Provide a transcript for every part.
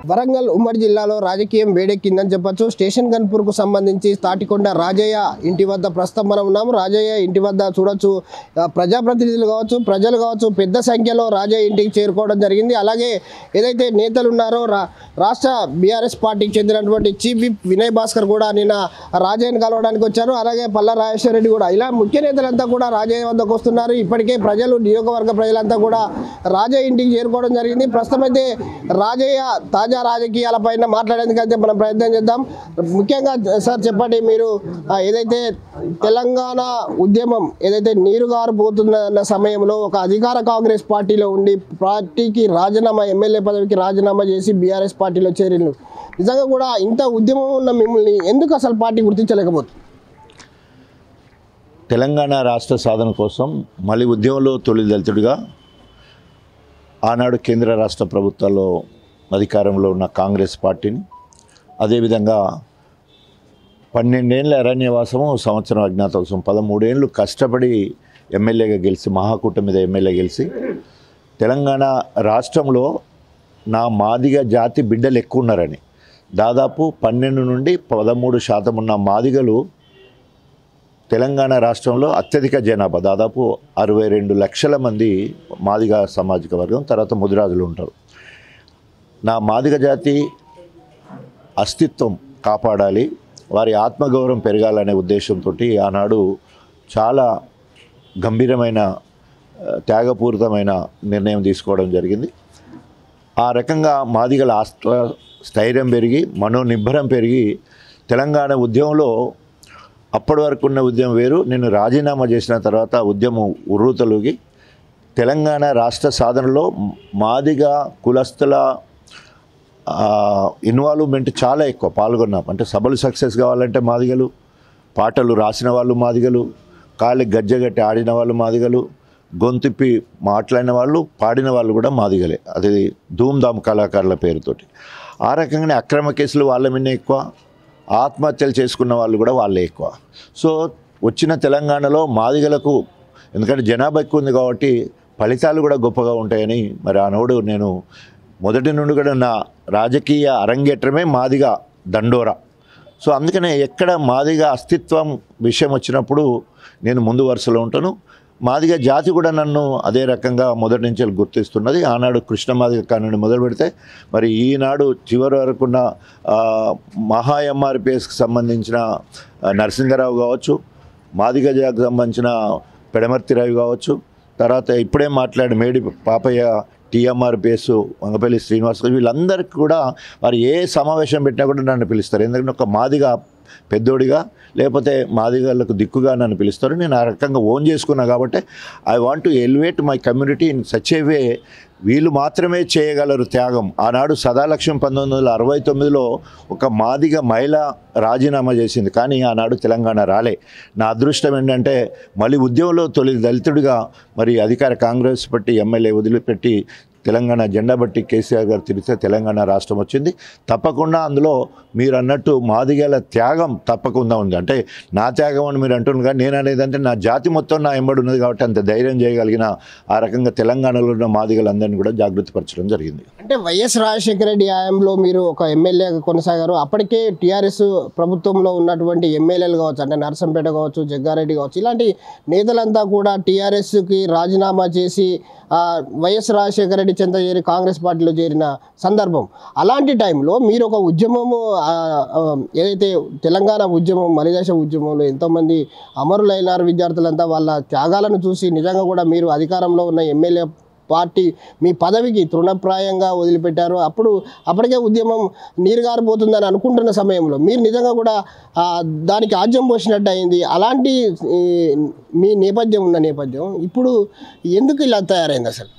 వరంగల్ ఉమ్మడి జిల్లాలో రాజకీయం వేడెక్కిందని చెప్పొచ్చు స్టేషన్ గన్పూర్కు సంబంధించి తాటికొండ రాజయ్య ఇంటి వద్ద ప్రస్తుతం మనం ఉన్నాము రాజయ్య ఇంటి వద్ద చూడొచ్చు ఆ, ప్రజాప్రతినిధులు కావచ్చు ప్రజలు కావచ్చు పెద్ద సంఖ్యలో రాజయ్య ఇంటికి చేరుకోవడం జరిగింది అలాగే ఏదైతే నేతలు ఉన్నారో రా రాష్ట్ర బీఆర్ఎస్ పార్టీకి చెందినటువంటి చీఫ్ విప్ వినయ్ భాస్కర్ కూడా నిన్న రాజయ్యని కలవడానికి వచ్చారు అలాగే పల్లా రాజేశ్వర రెడ్డి కూడా ఇలా ముఖ్య నేతలంతా కూడా రాజయ్య వద్దకు వస్తున్నారు ఇప్పటికే ప్రజలు నియోజకవర్గ ప్రజలంతా కూడా రాజయ్య ఇంటికి చేరుకోవడం జరిగింది ప్రస్తుతం అయితే రాజయ్య తాజా రాజకీయాలపైన మాట్లాడేందుకైతే మనం ప్రయత్నం చేద్దాం ముఖ్యంగా సార్ చెప్పండి మీరు ఆ, ఏదైతే తెలంగాణ ఉద్యమం ఏదైతే నీరుగారిపోతున్న సమయంలో ఒక అధికార కాంగ్రెస్ పార్టీలో ఉండి పార్టీకి రాజీనామా ఎమ్మెల్యే పదవికి రాజీనామా చేసి బీఆర్ఎస్ పార్టీలో చేరిన నిజంగా కూడా ఇంత ఉద్యమం ఉన్న మిమ్మల్ని ఎందుకు అసలు పార్టీ గుర్తించలేకపోతుంది తెలంగాణ రాష్ట్ర సాధన కోసం మళ్ళీ ఉద్యమంలో తొలి దళితుడిగా ఆనాడు కేంద్ర రాష్ట్ర ప్రభుత్వాల్లో అధికారంలో ఉన్న కాంగ్రెస్ పార్టీని అదేవిధంగా పన్నెండేళ్ళ అరణ్యవాసము సంవత్సరం అజ్ఞాతవాసం పదమూడేళ్ళు కష్టపడి ఎమ్మెల్యేగా గెలిచి మహాకూటమి మీద ఎమ్మెల్యే గెలిచి తెలంగాణ రాష్ట్రంలో నా మాదిగ జాతి బిడ్డలు ఎక్కువ ఉన్నారని దాదాపు పన్నెండు నుండి పదమూడు శాతం ఉన్న మాదిగలు తెలంగాణ రాష్ట్రంలో అత్యధిక జనాభా దాదాపు అరవై రెండు లక్షల మంది మాదిగ సామాజిక వర్గం తర్వాత ముదిరాజులు ఉంటారు నా మాదిగ జాతి అస్తిత్వం కాపాడాలి వారి ఆత్మగౌరవం పెరగాలనే ఉద్దేశంతో ఆనాడు చాలా గంభీరమైన ఆ, త్యాగపూరితమైన నిర్ణయం తీసుకోవడం జరిగింది ఆ రకంగా మాదిగల ఆస్త స్థైర్యం పెరిగి మనోనిబ్బరం పెరిగి తెలంగాణ ఉద్యమంలో అప్పటి వరకు ఉన్న ఉద్యమం వేరు నేను రాజీనామా చేసిన తర్వాత ఉద్యమం ఉర్రూతలుగి తెలంగాణ రాష్ట్ర సాధనలో మాదిగ కులస్తుల ఇన్వాల్వ్మెంట్ చాలా ఎక్కువ పాల్గొన్నాం అంటే సభలు సక్సెస్ కావాలంటే మాదిగలు పాటలు రాసిన వాళ్ళు మాదిగలు కాళ్ళి గజ్జగట్టి ఆడిన వాళ్ళు మాదిగలు గొంతిప్పి మాట్లాడిన వాళ్ళు పాడిన వాళ్ళు కూడా మాదిగలే అది ధూమ్ధామ్ కళాకారుల పేరుతోటి ఆ రకంగానే అక్రమ కేసులు వాళ్ళ మీద ఎక్కువ ఆత్మహత్యలు చేసుకున్న వాళ్ళు కూడా వాళ్ళే ఎక్కువ సో వచ్చిన తెలంగాణలో మాదిగలకు ఎందుకంటే జనాభా ఎక్కువ ఉంది కాబట్టి ఫలితాలు కూడా గొప్పగా ఉంటాయని మరి ఆనోడు నేను మొదటి నుండి కూడా నా రాజకీయ అరంగేట్రమే మాదిగా దండోరా సో అందుకనే ఎక్కడ మాదిగా అస్తిత్వం విషయం వచ్చినప్పుడు నేను ముందు వరుసలో ఉంటాను మాదిగ జాతి కూడా నన్ను అదే రకంగా మొదటి నుంచి గుర్తిస్తున్నది ఆనాడు కృష్ణ మాదిగ కానుండి మొదలు పెడితే మరి ఈనాడు చివరి వరకున్న ఆ, మహా ఎంఆర్పిఎస్కి సంబంధించిన ఆ, నరసింహరావు కావచ్చు మాదిగ జాతికి సంబంధించిన పెడమర్తిరావు కావచ్చు తర్వాత ఇప్పుడే మాట్లాడి మేడి పాపయ్య టీఎంఆర్పిఎస్ వంగపల్లి శ్రీనివాస్ వీళ్ళందరికీ కూడా వారు ఏ సమావేశం పెట్టినా కూడా నన్ను పిలుస్తారు ఎందుకంటే ఒక మాదిగా పెద్దోడిగా లేకపోతే మాదిగలకు దిక్కుగా నన్ను పిలుస్తారు నేను ఆ రకంగా ఓన్ చేసుకున్నా కాబట్టి I want to elevate my community in such a way వీళ్ళు మాత్రమే చేయగలరు త్యాగం ఆనాడు సదాలక్ష్యం పంతొమ్మిది వందల అరవై తొమ్మిదిలో ఒక మాదిగ మహిళ రాజీనామా చేసింది కానీ ఆనాడు తెలంగాణ రాలే నా అదృష్టం ఏంటంటే మళ్ళీ ఉద్యమంలో తొలి దళితుడిగా మరి అధికార కాంగ్రెస్ పార్టీ ఎమ్మెల్యే వదిలిపెట్టి తెలంగాణ జెండా బట్టి కేసీఆర్ గారు తిరిగితే తెలంగాణ రాష్ట్రం వచ్చింది తప్పకుండా అందులో మీరు అన్నట్టు మాదిగల త్యాగం తప్పకుండా ఉంది అంటే నా త్యాగం అని మీరు అంటున్నారు కానీ నేను అనేది అంటే నా జాతి మొత్తం నా ఎంబడి ఉన్నది కాబట్టి అంత ధైర్యం చేయగలిగిన ఆ రకంగా తెలంగాణలో ఉన్న మాదిగలందరినీ కూడా జాగృతిపరచడం జరిగింది అంటే వైఎస్ రాజశేఖర రెడ్డి హయాంలో మీరు ఒక ఎమ్మెల్యేగా కొనసాగారు అప్పటికే టీఆర్ఎస్ ప్రభుత్వంలో ఉన్నటువంటి ఎమ్మెల్యేలు కావచ్చు అంటే నరసంపేట కావచ్చు జగ్గారెడ్డి కావచ్చు ఇలాంటి నేతలంతా కూడా టీఆర్ఎస్కి రాజీనామా చేసి ఆ, వైఎస్ రాజశేఖర రెడ్డి చెంత చేరి కాంగ్రెస్ పార్టీలో చేరిన సందర్భం అలాంటి టైంలో మీరు ఒక ఉద్యమము ఆ, ఆ, ఏదైతే తెలంగాణ ఉద్యమం మలిదశ ఉద్యమంలో ఎంతోమంది అమరులైనారు విద్యార్థులంతా వాళ్ళ త్యాగాలను చూసి నిజంగా కూడా మీరు అధికారంలో ఉన్న ఎమ్మెల్యే పార్టీ మీ పదవికి తృణప్రాయంగా వదిలిపెట్టారు అప్పుడు అప్పటికే ఉద్యమం నీరుగారిపోతుందని అనుకుంటున్న సమయంలో మీరు నిజంగా కూడా ఆ, దానికి ఆజ్యం పోసినట్టు అయింది అలాంటి ఈ, మీ నేపథ్యం ఉన్న నేపథ్యం ఇప్పుడు ఎందుకు ఇలా తయారైంది అసలు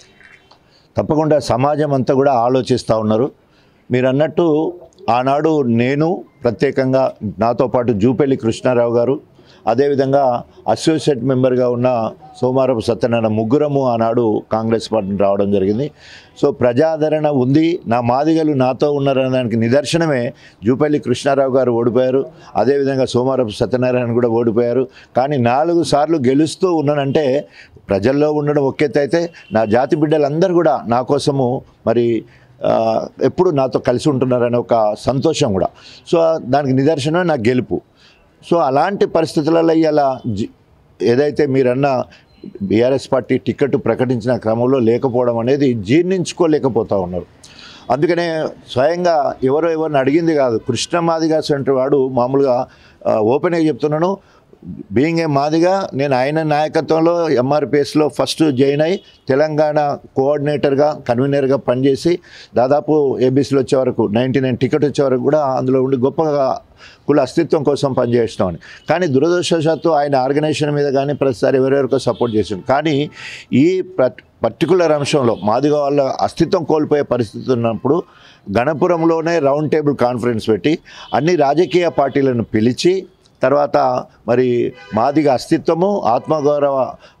తప్పకుండా సమాజం అంతా కూడా ఆలోచిస్తూ ఉన్నారు మీరు అన్నట్టు ఆనాడు నేను ప్రత్యేకంగా నాతో పాటు జూపల్లి కృష్ణారావు గారు అదేవిధంగా అసోసియేట్ మెంబర్గా ఉన్న సోమారపు సత్యనారాయణ ముగ్గురము ఆనాడు కాంగ్రెస్ పార్టీని రావడం జరిగింది సో ప్రజాదరణ ఉంది నా మాదిగలు నాతో ఉన్నారనే దానికి నిదర్శనమే జూపల్లి కృష్ణారావు గారు ఓడిపోయారు అదేవిధంగా సోమారపు సత్యనారాయణ కూడా ఓడిపోయారు కానీ నాలుగు సార్లు గెలుస్తూ ఉన్నానంటే ప్రజల్లో ఉండడం ఒకెత్తు అయితే నా జాతి బిడ్డలందరూ కూడా నా కోసము మరి ఆ, ఎప్పుడు నాతో కలిసి ఉంటున్నారనే ఒక సంతోషం కూడా సో దానికి నిదర్శనం నా గెలుపు సో అలాంటి పరిస్థితులలో ఇలా జి ఏదైతే మీరన్న బీఆర్ఎస్ పార్టీ టికెట్ ప్రకటించిన క్రమంలో లేకపోవడం అనేది జీర్ణించుకోలేకపోతూ ఉన్నారు అందుకనే స్వయంగా ఎవరో ఎవరిని అడిగింది కాదు కృష్ణ మాదిగా సెంటర్ వాడు మామూలుగా ఆ, ఓపెన్గా చెప్తున్నాను బీయింగ్ ఏ మాదిగా నేను ఆయన నాయకత్వంలో ఎంఆర్పిఎస్లో ఫస్ట్ జాయిన్ అయ్యి తెలంగాణ కోఆర్డినేటర్గా కన్వీనర్గా పనిచేసి దాదాపు ఏబీసీలో వచ్చే వరకు నైంటీ నైన్ టికెట్ వచ్చే వరకు కూడా అందులో ఉండి గొప్పగా కుల అస్తిత్వం కోసం పనిచేస్తామని కానీ దురదృష్టవశాత్తు ఆయన ఆర్గనైజేషన్ మీద కానీ ప్రతిసారి ఎవరెవరికో సపోర్ట్ చేసిండు కానీ ఈ పట్ పర్టికులర్ అంశంలో మాదిగా వాళ్ళ అస్తిత్వం కోల్పోయే పరిస్థితి ఉన్నప్పుడు గణపురంలోనే రౌండ్ టేబుల్ కాన్ఫరెన్స్ పెట్టి అన్ని రాజకీయ పార్టీలను పిలిచి తర్వాత మరి మాదిగా అస్తిత్వము ఆత్మగౌరవ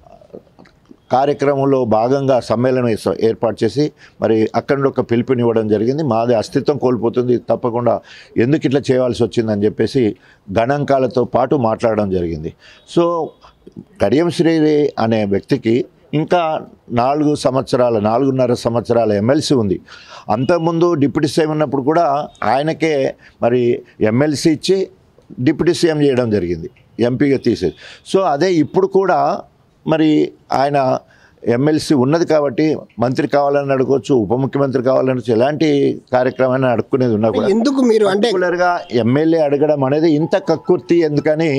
కార్యక్రమంలో భాగంగా సమ్మేళనం ఏర్ప- ఏర్పాటు చేసి మరి అక్కడ నుండి ఒక పిలుపునివ్వడం జరిగింది మాది అస్తిత్వం కోల్పోతుంది తప్పకుండా ఎందుకు ఇట్లా చేయవలసి వచ్చిందని చెప్పేసి గణాంకాలతో పాటు మాట్లాడడం జరిగింది సో కడియం శ్రీ అనే వ్యక్తికి ఇంకా నాలుగు సంవత్సరాల నాలుగున్నర సంవత్సరాల ఎమ్మెల్సీ ఉంది అంతకుముందు డిప్యూటీ సీఎం ఉన్నప్పుడు కూడా ఆయనకే మరి ఎమ్మెల్సీ ఇచ్చి డిప్యూటీ సీఎం చేయడం జరిగింది ఎంపీగా తీసేది సో అదే ఇప్పుడు కూడా మరి ఆయన ఎమ్మెల్సీ ఉన్నది కాబట్టి మంత్రి కావాలని అడగవచ్చు ఉప ముఖ్యమంత్రి కావాలని అడగచ్చు ఎలాంటి కార్యక్రమాన్ని అడుక్కునేది ఉన్నా కూడా ఎందుకు మీరు అంటే పర్టికులర్గా ఎమ్మెల్యే అడగడం అనేది ఇంత కక్కుర్తి ఎందుకని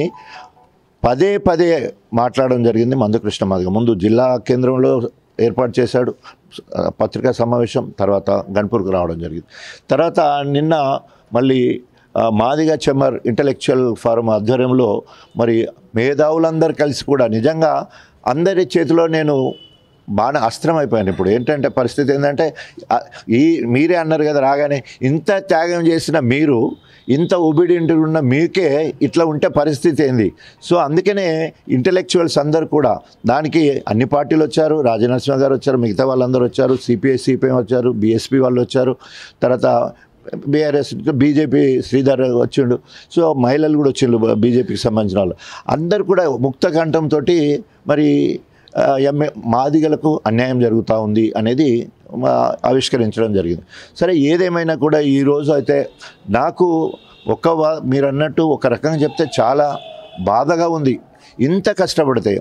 పదే పదే మాట్లాడడం జరిగింది మందుకృష్ణ మాదిగ ముందు జిల్లా కేంద్రంలో ఏర్పాటు చేశాడు ఆ, పత్రికా సమావేశం తర్వాత గన్పూర్కు రావడం జరిగింది తర్వాత నిన్న మళ్ళీ ఆ, మాదిగ చెమ్మర్ ఇంటలెక్చువల్ ఫారం ఆధ్వర్యంలో మరి మేధావులందరూ కలిసి కూడా నిజంగా అందరి చేతిలో నేను బాగా అస్త్రం అయిపోయాను ఇప్పుడు ఏంటంటే పరిస్థితి ఏంటంటే ఆ, ఈ మీరే అన్నారు కదా రాగానే ఇంత త్యాగం చేసిన మీరు ఇంత ఒబీడియంట్ ఉన్న మీకే ఇట్లా ఉంటే పరిస్థితి ఏంది సో అందుకనే ఇంటలెక్చువల్స్ అందరు కూడా దానికి అన్ని పార్టీలు వచ్చారు రాజనరసింహ గారు వచ్చారు మిగతా వాళ్ళందరూ వచ్చారు సిపిఐ సిపిఎం వచ్చారు బీఎస్పీ వాళ్ళు వచ్చారు తర్వాత బీఆర్ఎస్ బీజేపీ శ్రీధర్ వచ్చిండు సో మహిళలు కూడా వచ్చిండు బీజేపీకి సంబంధించిన వాళ్ళు అందరు కూడా ముక్త కంఠంతో మరి ఆ, ఎంఏ మాదిగలకు అన్యాయం జరుగుతూ ఉంది అనేది మా ఆవిష్కరించడం జరిగింది సరే ఏదేమైనా కూడా ఈరోజు అయితే నాకు ఒక వా- మీరు అన్నట్టు ఒక రకంగా చెప్తే చాలా బాధగా ఉంది ఇంత కష్టపడితే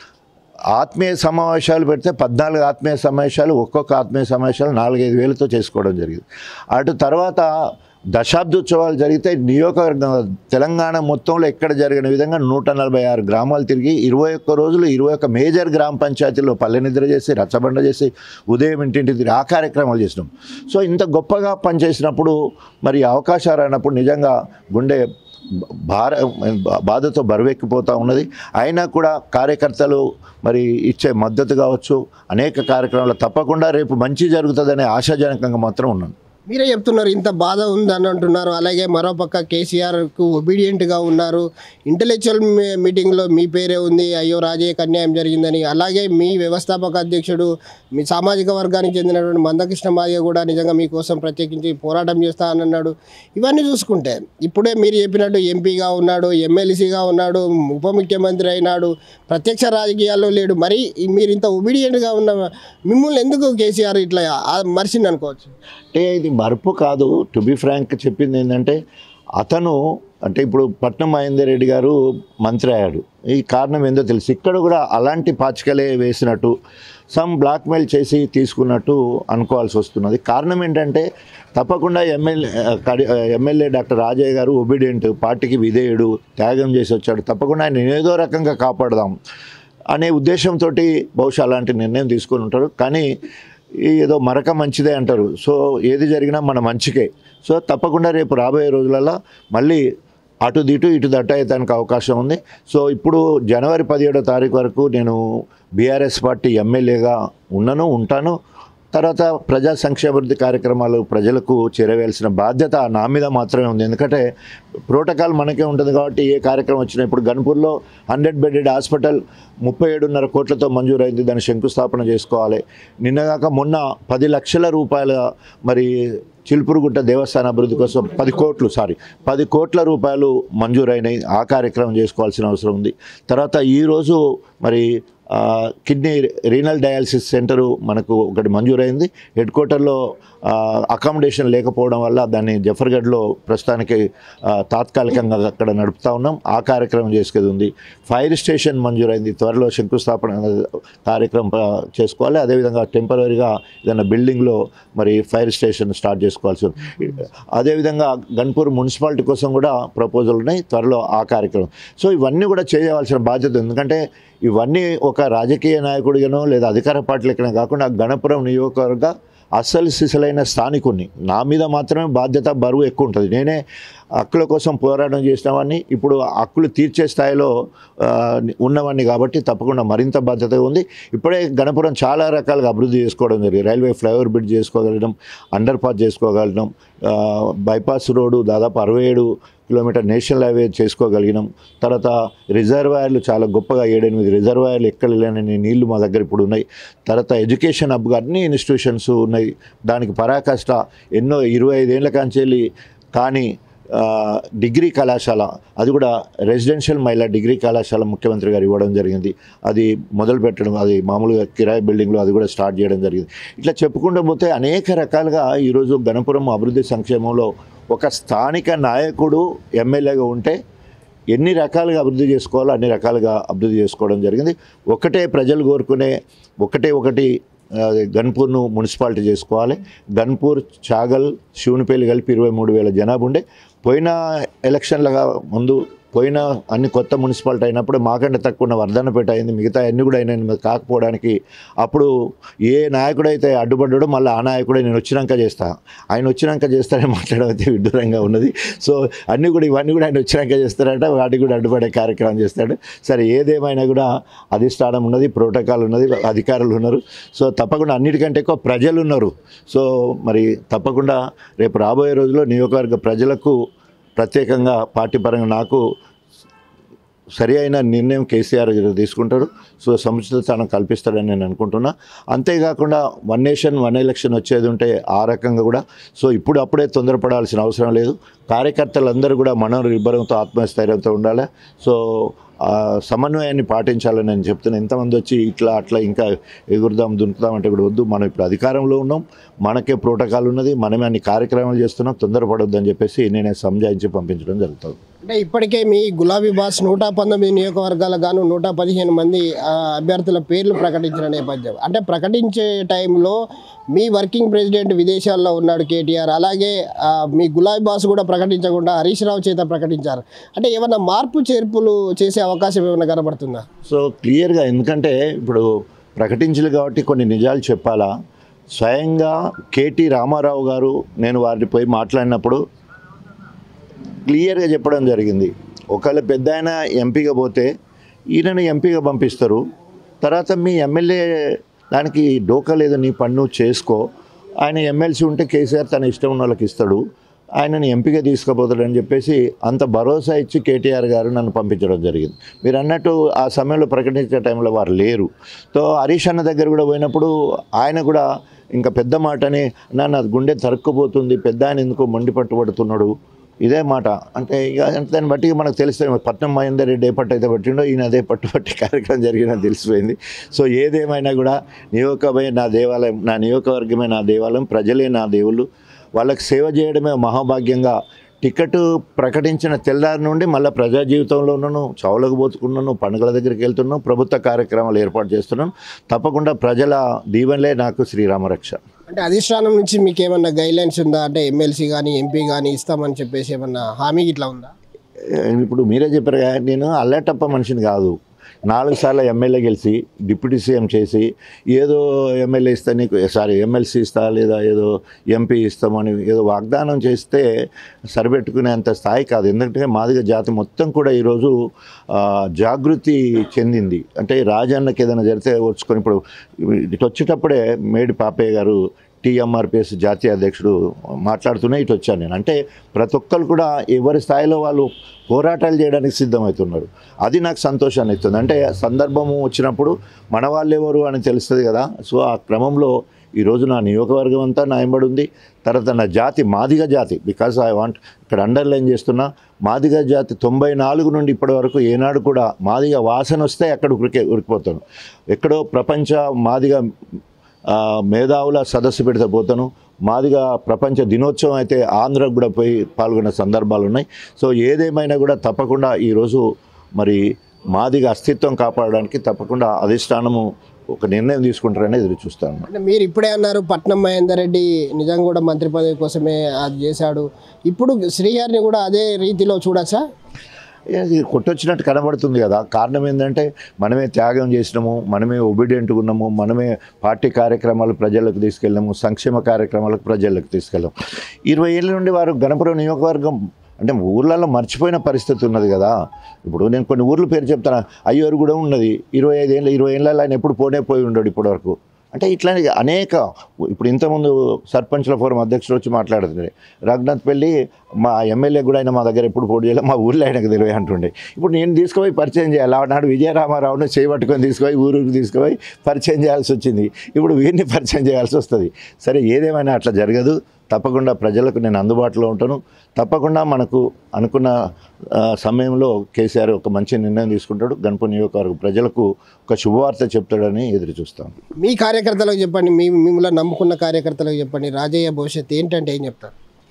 ఆత్మీయ సమావేశాలు పెడితే పద్నాలుగు ఆత్మీయ సమావేశాలు ఒక్కొక్క ఆత్మీయ సమావేశాలు నాలుగైదు వేలతో చేసుకోవడం జరిగింది అటు తర్వాత దశాబ్దోత్సవాలు జరిగితే నియోజకవర్గం తెలంగాణ మొత్తంలో ఎక్కడ జరిగిన విధంగా నూట నలభై ఆరు గ్రామాలు తిరిగి ఇరవై ఒక్క రోజులు ఇరవై ఒక్క మేజర్ గ్రామ పంచాయతీల్లో పల్లె నిద్ర చేసి రచ్చబండ చేసి ఉదయం ఇంటింటి తిరిగి ఆ కార్యక్రమాలు చేసినాం సో ఇంత గొప్పగా పనిచేసినప్పుడు మరి అవకాశాలు అయినప్పుడు నిజంగా గుండె భార బాధతో బరువెక్కిపోతూ ఉన్నది అయినా కూడా కార్యకర్తలు మరి ఇచ్చే మద్దతు కావచ్చు అనేక కార్యక్రమాలు తప్పకుండా రేపు మంచి జరుగుతుందనే ఆశాజనకంగా మాత్రం ఉన్నాను మీరే చెప్తున్నారు ఇంత బాధ ఉందని అంటున్నారు అలాగే మరోపక్క కేసీఆర్కు ఒబీడియంట్గా ఉన్నారు ఇంటలెక్చువల్ మీ- మీటింగ్లో మీ పేరే ఉంది అయ్యో రాజయ్యకు అన్యాయం జరిగిందని అలాగే మీ వ్యవస్థాపక అధ్యక్షుడు మీ సామాజిక వర్గానికి చెందినటువంటి మందకృష్ణ మాదిగ కూడా నిజంగా మీకోసం ప్రత్యేకించి పోరాటం చేస్తా అని అన్నాడు ఇవన్నీ చూసుకుంటే ఇప్పుడే మీరు చెప్పినట్టు ఎంపీగా ఉన్నాడు ఎమ్మెల్సీగా ఉన్నాడు ఉప ముఖ్యమంత్రి అయినాడు ప్రత్యక్ష రాజకీయాల్లో లేడు మరి ఈ- మీరు ఇంత ఒబీడియంట్గా ఉన్న మిమ్మల్ని ఎందుకు కేసీఆర్ ఇట్లా ఆ- మరిచింది అనుకోవచ్చు అంటే ఇది మరుపు కాదు టు బి ఫ్రాంక్ చెప్పింది ఏంటంటే అతను అంటే ఇప్పుడు పట్నం మహేందర్ రెడ్డి గారు మంత్రి అయ్యాడు ఈ కారణం ఏందో తెలుసు ఇక్కడ కూడా అలాంటి పాచికలే వేసినట్టు సమ్ బ్లాక్మెయిల్ చేసి తీసుకున్నట్టు అనుకోవాల్సి వస్తున్నది కారణం ఏంటంటే తప్పకుండా ఎమ్మెల్యే ఎమ్మెల్యే డాక్టర్ రాజయ్య గారు ఒబీడియంట్ పార్టీకి విధేయుడు త్యాగం చేసి వచ్చాడు తప్పకుండా ఆయన ఏదో రకంగా కాపాడదాం అనే ఉద్దేశంతో బహుశా అలాంటి నిర్ణయం తీసుకొని ఉంటారు కానీ ఈ ఏదో మరక మంచిదే అంటారు సో ఏది జరిగినా మన మంచికే సో తప్పకుండా రేపు రాబోయే రోజులలో మళ్ళీ అటు దిటు ఇటు దట్ట అయ్యేదానికి అవకాశం ఉంది సో ఇప్పుడు జనవరి పదిహేడో తారీఖు వరకు నేను బీఆర్ఎస్ పార్టీ ఎమ్మెల్యేగా ఉన్నాను ఉంటాను తర్వాత ప్రజా సంక్షేమాభివృద్ధి కార్యక్రమాలు ప్రజలకు చేరవేయాల్సిన బాధ్యత నా మీద మాత్రమే ఉంది ఎందుకంటే ప్రోటోకాల్ మనకే ఉంటుంది కాబట్టి ఏ కార్యక్రమం వచ్చినా ఇప్పుడు గన్పూర్లో హండ్రెడ్ బెడెడ్ హాస్పిటల్ ముప్పై ఏడున్నర కోట్లతో మంజూరైంది దాన్ని శంకుస్థాపన చేసుకోవాలి నిన్నగాక మొన్న పది లక్షల రూపాయల మరి చిలుపురుగుట్ట దేవస్థాన అభివృద్ధి కోసం పది కోట్లు సారీ పది కోట్ల రూపాయలు మంజూరైనాయి ఆ కార్యక్రమం చేసుకోవాల్సిన అవసరం ఉంది తర్వాత ఈరోజు మరి ఆ, కిడ్నీ రీనల్ డయాలసిస్ సెంటరు మనకు ఒకటి మంజూరైంది హెడ్ క్వార్టర్లో ఆ, అకామిడేషన్ లేకపోవడం వల్ల దాన్ని జఫర్గఢ్లో ప్రస్తుతానికి ఆ, తాత్కాలికంగా అక్కడ నడుపుతా ఉన్నాం ఆ కార్యక్రమం చేసుకేది ఉంది ఫైర్ స్టేషన్ మంజూరైంది త్వరలో శంకుస్థాపన కార్యక్రమం ఆ, చేసుకోవాలి అదేవిధంగా టెంపరీగా ఏదైనా బిల్డింగ్లో మరి ఫైర్ స్టేషన్ స్టార్ట్ చేసుకోవాల్సి ఉంది అదేవిధంగా గన్పూర్ మున్సిపాలిటీ కోసం కూడా ప్రపోజల్ ఉన్నాయి త్వరలో ఆ కార్యక్రమం సో ఇవన్నీ కూడా చేయవలసిన బాధ్యత ఉంది. ఎందుకంటే ఇవన్నీ ఒక రాజకీయ నాయకుడిగానో లేదా అధికార పార్టీ లెక్కన కాకుండా గణపురం నియోజకవర్గ అసలు సిసలైన స్థానికుడిని నా మీద మాత్రమే బాధ్యత బరువు ఎక్కువ ఉంటుంది నేనే హక్కుల కోసం పోరాటం చేసినవాడిని ఇప్పుడు హక్కులు తీర్చే స్థాయిలో ఆ, ఉన్నవాడిని కాబట్టి తప్పకుండా మరింత బాధ్యత ఉంది ఇప్పుడే గణపురం చాలా రకాలుగా అభివృద్ధి చేసుకోవడం జరిగింది రైల్వే ఫ్లైఓవర్ బ్రిడ్జ్ చేసుకోగలగడం అండర్ పాస్ చేసుకోగలగడం ఆ, బైపాస్ రోడ్డు దాదాపు అరవై ఏడు కిలోమీటర్ నేషనల్ హైవే చేసుకోగలిగినాం తర్వాత రిజర్వాయర్లు చాలా గొప్పగా ఏడెనిమిది రిజర్వాయర్లు ఎక్కడ లేని నీళ్లు మా దగ్గర ఇప్పుడు ఉన్నాయి తర్వాత ఎడ్యుకేషన్ హబ్గా అన్ని ఇన్స్టిట్యూషన్స్ ఉన్నాయి దానికి పరాకాష్ట ఎన్నో ఇరవై ఐదేళ్ల కాంచెల్లి కానీ ఆ, డిగ్రీ కళాశాల అది కూడా రెసిడెన్షియల్ మహిళా డిగ్రీ కళాశాల ముఖ్యమంత్రి గారు ఇవ్వడం జరిగింది అది మొదలు పెట్టడం అది మామూలుగా కిరాయి బిల్డింగ్లో అది కూడా స్టార్ట్ చేయడం జరిగింది ఇట్లా చెప్పుకుంటూ పోతే అనేక రకాలుగా ఈరోజు గణపురం అభివృద్ధి సంక్షేమంలో ఒక స్థానిక నాయకుడు ఎమ్మెల్యేగా ఉంటే ఎన్ని రకాలుగా అభివృద్ధి చేసుకోవాలో అన్ని రకాలుగా అభివృద్ధి చేసుకోవడం జరిగింది ఒకటే ప్రజలు కోరుకునే ఒకటే ఒకటి ఆ, గన్పూర్ను మున్సిపాలిటీ చేసుకోవాలి గన్పూర్ చాగల్ శివునిపల్లి కలిపి ఇరవై మూడు వేల జనాభా ఉండే పోయిన ఎలక్షన్లుగా ముందు పోయిన అన్ని కొత్త మున్సిపాలిటీ అయినప్పుడు మాకంటే తక్కువ ఉన్న వర్ధనపేట అయింది మిగతా అన్ని కూడా అయినాయి మరి కాకపోవడానికి అప్పుడు ఏ నాయకుడైతే అడ్డుపడ్డాడో మళ్ళీ ఆ నాయకుడే నేను వచ్చినాక చేస్తా ఆయన వచ్చినాక చేస్తాడని మాట్లాడడం అయితే విడ్డూరంగా ఉన్నది సో అన్నీ కూడా ఇవన్నీ కూడా ఆయన వచ్చినాక చేస్తారట వాటికి కూడా అడ్డుపడే కార్యక్రమం చేస్తాడు సరే ఏదేమైనా కూడా అధిష్టానం ఉన్నది ప్రోటోకాల్ ఉన్నది అధికారులు ఉన్నారు సో తప్పకుండా అన్నిటికంటే ఎక్కువ ప్రజలు ఉన్నారు సో మరి తప్పకుండా రేపు రాబోయే రోజుల్లో నియోజకవర్గ ప్రజలకు ప్రత్యేకంగా పార్టీ పరంగా నాకు సరి అయిన నిర్ణయం కేసీఆర్ గారు తీసుకుంటారు సో సముచిత స్థానం కల్పిస్తాడని నేను అనుకుంటున్నా అంతేకాకుండా వన్ నేషన్ వన్ ఎలక్షన్ వచ్చేది ఉంటే ఆ రకంగా కూడా సో ఇప్పుడు అప్పుడే తొందరపడాల్సిన అవసరం లేదు కార్యకర్తలందరూ కూడా మనోనిర్భరంతో ఆత్మస్థైర్యంతో ఉండాలి సో ఆ సమన్వయాన్ని పాటించాలని నేను చెప్తున్నాను ఎంతమంది వచ్చి ఇట్లా అట్లా ఇంకా ఎగురుదాం దునుకుదాం అంటే కూడా వద్దు మనం ఇప్పుడు అధికారంలో ఉన్నాం మనకే ప్రోటోకాల్ ఉన్నది మనమే అన్ని కార్యక్రమాలు చేస్తున్నాం తొందరపడొద్దు అని చెప్పేసి నేనే సంజాయించి పంపించడం జరుగుతుంది అంటే ఇప్పటికే మీ గులాబీ బాస్ నూట పంతొమ్మిది నియోజకవర్గాలకు గాను నూట పదిహేను మంది ఆ, అభ్యర్థుల పేర్లు ప్రకటించిన నేపథ్యం అంటే ప్రకటించే టైంలో మీ వర్కింగ్ ప్రెసిడెంట్ విదేశాల్లో ఉన్నాడు కేటీఆర్ అలాగే ఆ, మీ గులాబీ బాస్ కూడా ప్రకటించకుండా హరీష్ రావు చేత ప్రకటించారు అంటే ఏమైనా మార్పు చేర్పులు చేసే అవకాశం ఏమైనా కనబడుతుందా సో క్లియర్గా ఎందుకంటే ఇప్పుడు ప్రకటించలు కాబట్టి కొన్ని నిజాలు చెప్పాలా స్వయంగా కేటీ రామారావు గారు నేను వారిని పోయి మాట్లాడినప్పుడు క్లియర్గా చెప్పడం జరిగింది ఒకవేళ పెద్ద ఆయన ఎంపీగా పోతే ఈయనను ఎంపీగా పంపిస్తారు తర్వాత మీ ఎమ్మెల్యే దానికి డోకా లేదు నీ పన్ను చేసుకో ఆయన ఎమ్మెల్సీ ఉంటే కేసీఆర్ తన ఇష్టం ఉన్న వాళ్ళకి ఇస్తాడు ఆయనని ఎంపీగా తీసుకుపోతాడని చెప్పేసి అంత భరోసా ఇచ్చి కేటీఆర్ గారు నన్ను పంపించడం జరిగింది మీరు అన్నట్టు ఆ సమయంలో ప్రకటించే టైంలో వారు లేరు సో హరీష్ అన్న దగ్గర కూడా పోయినప్పుడు ఆయన కూడా ఇంకా పెద్ద మాటని నా నా గుండె తరుక్కుపోతుంది పెద్ద ఆయన ఎందుకో మొండి పట్టుబడుతున్నాడు ఇదే మాట అంటే ఇక దాన్ని బట్టి మనకు తెలుస్తుంది పట్నం మహేందర్ రెడ్డి ఏ పట్టు అయితే పట్టిండో ఈయన అదే పట్టు పట్టి కార్యక్రమం జరిగిందని తెలిసిపోయింది సో ఏదేమైనా కూడా నియోజకమే నా దేవాలయం నా నియోజకవర్గమే నా దేవాలయం ప్రజలే నా దేవుళ్ళు వాళ్ళకి సేవ చేయడమే మహాభాగ్యంగా టికెట్ ప్రకటించిన తెల్లారి నుండి మళ్ళీ ప్రజా జీవితంలోనూ చౌలకు పోతుకున్నాను పండుగల దగ్గరికి వెళ్తున్నాను ప్రభుత్వ కార్యక్రమాలు ఏర్పాటు చేస్తున్నాను తప్పకుండా ప్రజల దీవెనలే నాకు శ్రీరామరక్ష అంటే అధిష్టానం నుంచి మీకు ఏమన్నా గైడ్లైన్స్ ఉందా అంటే ఎమ్మెల్సీ కానీ ఎంపీ కానీ ఇస్తామని చెప్పేసి ఏమన్నా హామీ ఇట్లా ఉందా ఇప్పుడు మీరే చెప్పారు కదా, నేను అల్లేటప్ప మనిషిని కాదు నాలుగు సార్లు ఎమ్మెల్యే గెలిచి డిప్యూటీ సీఎం చేసి ఏదో ఎమ్మెల్యే ఇస్తా నీకు సారీ ఎమ్మెల్సీ ఇస్తా లేదా ఏదో ఎంపీ ఇస్తామని ఏదో వాగ్దానం చేస్తే సరిపెట్టుకునేంత స్థాయి కాదు ఎందుకంటే మాదిగ జాతి మొత్తం కూడా ఈరోజు ఆ, జాగృతి చెందింది అంటే రాజన్నకి ఏదైనా జరిగితే వచ్చుకొని ఇప్పుడు ఇటు వచ్చేటప్పుడే మేడి పాపయ్య గారు టీఎంఆర్పిఎస్ జాతీయ అధ్యక్షుడు మాట్లాడుతూనే ఇటు వచ్చాను నేను అంటే ప్రతి ఒక్కరు కూడా ఎవరి స్థాయిలో వాళ్ళు పోరాటాలు చేయడానికి సిద్ధమవుతున్నారు అది నాకు సంతోషాన్ని ఇస్తుంది అంటే సందర్భము వచ్చినప్పుడు మన వాళ్ళు ఎవరు అని తెలుస్తుంది కదా సో ఆ క్రమంలో ఈరోజు నా నియోజకవర్గం అంతా నా వెంబడి ఉంది తర్వాత నా జాతి మాదిగ జాతి బికాస్ ఐ వాంట్ ఇక్కడ అండర్లైన్ చేస్తున్నా మాదిగ జాతి తొంభై నాలుగు నుండి ఇప్పటి వరకు ఏనాడు కూడా మాదిగ వాసన వస్తే అక్కడ ఉరికే ఉరికిపోతాను ఎక్కడో ప్రపంచ మాదిగ ఆ, మేధావుల సదస్సు పెడితే పోతాను మాదిగా ప్రపంచ దినోత్సవం అయితే ఆంధ్రకు కూడా పోయి పాల్గొన్న సందర్భాలు ఉన్నాయి సో ఏదేమైనా కూడా తప్పకుండా ఈరోజు మరి మాదిగా అస్తిత్వం కాపాడడానికి తప్పకుండా అధిష్టానము ఒక నిర్ణయం తీసుకుంటారని ఎదురు చూస్తాను అంటే మీరు ఇప్పుడే అన్నారు పట్నం మహేందర్ రెడ్డి నిజంగా కూడా మంత్రి పదవి కోసమే అది చేశాడు ఇప్పుడు శ్రీహరిని కూడా అదే రీతిలో చూడచ్చా ఇది కొట్టొచ్చినట్టు కనబడుతుంది కదా కారణం ఏంటంటే మనమే త్యాగం చేసినాము మనమే ఒబీడియంట్గా ఉన్నాము మనమే పార్టీ కార్యక్రమాలు ప్రజలకు తీసుకెళ్ళాము సంక్షేమ కార్యక్రమాలకు ప్రజలకు తీసుకెళ్ళాము ఇరవై ఏళ్ళ నుండి వారు గణపురం నియోజకవర్గం అంటే ఊర్లలో మర్చిపోయిన పరిస్థితి ఉన్నది కదా ఇప్పుడు నేను కొన్ని ఊర్ల పేరు చెప్తాను అయ్యోరు కూడా ఉన్నది ఇరవై ఐదు ఏళ్ళ ఇరవై ఏళ్ళలో ఆయన ఎప్పుడు పోనే పోయి ఉండడు ఇప్పటివరకు అంటే ఇట్లానే అనేక ఇప్పుడు ఇంతకుముందు సర్పంచ్ల ఫోరం అధ్యక్షుడు వచ్చి మాట్లాడుతుండే రఘునాథ్ పెళ్ళి మా ఎమ్మెల్యే కూడా ఆయన మా దగ్గర ఎప్పుడు పోటీ చేయలేదు మా ఊర్లో ఆయనకు తెలియ అంటుండే ఇప్పుడు నేను తీసుకుపోయి పరిచయం చేయాలి ఆనాడు విజయరామారావును చేయబట్టుకొని తీసుకుపోయి ఊరికి తీసుకుపోయి పరిచయం చేయాల్సి వచ్చింది ఇప్పుడు వీరిని పరిచయం చేయాల్సి వస్తుంది సరే ఏదేమైనా అట్లా జరగదు తప్పకుండా ప్రజలకు నేను అందుబాటులో ఉంటాను తప్పకుండా మనకు అనుకున్న ఆ, సమయంలో కేసీఆర్ ఒక మంచి నిర్ణయం తీసుకుంటాడు గణప నియోజకవర్గ ప్రజలకు ఒక శుభవార్త చెప్తాడని ఎదురు చూస్తాను మీ కార్యకర్తలకు చెప్పండి మీ మిమ్మల్ని నమ్ముకున్న కార్యకర్తలకు చెప్పండి రాజయ్య భవిష్యత్తు ఏంటంటే ఏం చెప్తారు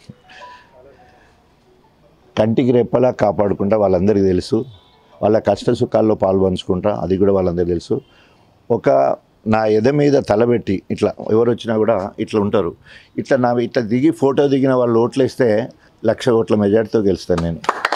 కంటికి రెప్పలా కాపాడుకుంటా వాళ్ళందరికీ తెలుసు వాళ్ళ కష్ట సుఖాల్లో పాల్పంచుకుంటా అది కూడా వాళ్ళందరికీ తెలుసు ఒక నా ఎద మీద తలబెట్టి ఇట్లా ఎవరు వచ్చినా కూడా ఇట్లా ఉంటారు ఇట్లా నా ఇట్లా దిగి ఫోటో దిగిన వాళ్ళు ఓట్లేస్తే లక్ష ఓట్ల మెజార్టీతో గెలుస్తాను నేను